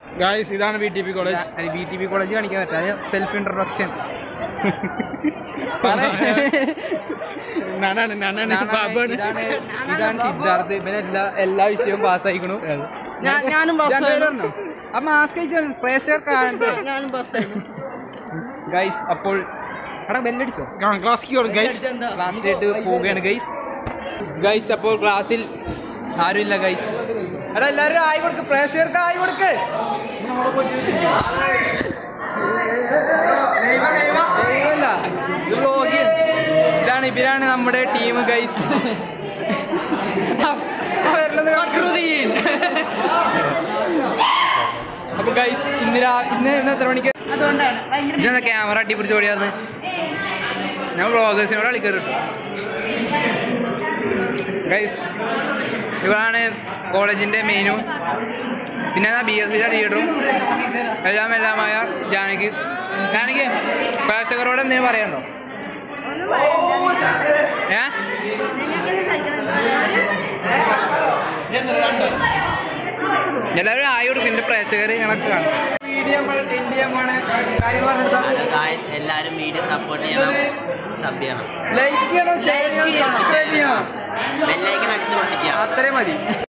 Guys ഇതാണ് B T P college B T P college കാണിക്കാൻ പറ്റാ സെൽഫ് ഇൻട്രൊഡക്ഷൻ നാനാണ് നാനാണ് ബാബാണ് ഇതാണ് ഇതാണ് സിദ്ധാർത്ഥ് ഇവൻ എല്ലാ എല്ലാ വിഷയവും പാസ്സായിക്കണു ഞാനും ആ മാസ്ക് അയച്ചു പ്രേക്ഷകർ കാണട്ടെ ഞാനും ബസ് ഗൈസ് അപ്പോൾ എടാ ബെല്ലടിച്ചോ ക്ലാസ്സിക്ക് ഗൈസ് ക്ലാസ്സിലേക്ക് പോവുകയാണ് ഗൈസ് ഗൈസ് അപ്പോൾ ക്ലാസ്സിൽ ആരുമില്ല ഗൈസ് എടാ എല്ലാവരും ആയി കൊടുക്ക് പ്രേക്ഷകർക്ക് ആയി കൊടുക്ക് ദൈവമല്ല, ഇത് vlogging. ഇതാണ് ഇവരാണ് നമ്മുടെ ടീം ഗൈസ് അപ്പൊ ഗൈസ് ഇന്ന് രാ- ഇന്ന് ഇന്ന് എത്ര മണിക്ക് അതുകൊണ്ടാണ് ഭയങ്കര ഇതെന്താ ക്യാമറ അടിപിടിച്ച് ഓടിയാന്ന് ഞാൻ വ്ളോഗേഴ്സിനോട് കളിക്കരുത് ഗൈസ് ഇവരാണ് കോളേജിൻ്റെ മെയിനും പിന്നെ ബി എസ് സിയുടെ ലീഡറും എല്ലാം എല്ലാമായ ജാനകി ജാനകി പ്രേക്ഷകരോട് എന്തെങ്കിലും പറയണ്ടോ ഏ എല്ലാവരും ആയി കൊടുക്കും എൻ്റെ പ്രേക്ഷകർ ഞങ്ങൾക്ക് കാണും വീഡിയോ ഇന്ത്യ കാര്യങ്ങൾ പറഞ്ഞെടുത്താ ഗായ്സ് എല്ലാവരും വീഡിയോ സപ്പോർട്ട് ചെയ്യണം സബ് ചെയ്യണം ലൈക്ക് ചെയ്യണം ഷെയർ ചെയ്യണം സബ്സ്ക്രൈബ് ചെയ്യണം ബെല്ലൈക്കൻ അടിച്ചു പൊട്ടിക്കുക അത്രയും മതി